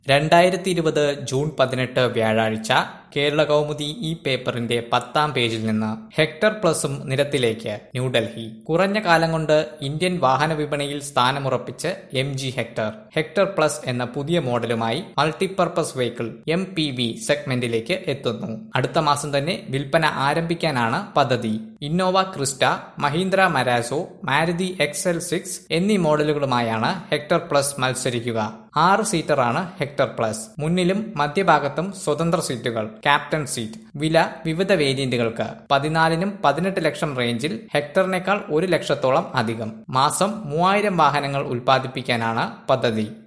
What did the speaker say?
രണ്ടായിരത്തി ഇരുപത് ജൂൺ പതിനെട്ട് വ്യാഴാഴ്ച കേരള കൗമുദി ഈ പേപ്പറിന്റെ പത്താം പേജിൽ നിന്ന് ഹെക്ടർ പ്ലസും നിരത്തിലേക്ക് ന്യൂഡൽഹി കുറഞ്ഞ കാലം കൊണ്ട് ഇന്ത്യൻ വാഹന വിപണിയിൽ സ്ഥാനമുറപ്പിച്ച് M G Hector Hector plus എന്ന പുതിയ മോഡലുമായി multipurpose vehicle M P V സെഗ്മെന്റിലേക്ക് എത്തുന്നു അടുത്ത മാസം തന്നെ വിൽപ്പന ആരംഭിക്കാനാണ് പദ്ധതി Innova Crysta Mahindra Marazzo Maruti X L six എന്നീ മോഡലുകളുമായാണ് ഹെക്ടർ പ്ലസ് മത്സരിക്കുക ആറ് സീറ്ററാണ് ഹെക്ടർ പ്ലസ് മുന്നിലും മധ്യഭാഗത്തും സ്വതന്ത്ര സീറ്റുകൾ ക്യാപ്റ്റൻ സീറ്റ് വില വിവിധ വേരിയന്റുകൾക്ക് പതിനാലിനും പതിനെട്ട് ലക്ഷം റേഞ്ചിൽ ഹെക്ടറിനേക്കാൾ ഒരു ലക്ഷത്തോളം അധികം മാസം മൂവായിരം വാഹനങ്ങൾ ഉൽപ്പാദിപ്പിക്കാനാണ് പദ്ധതി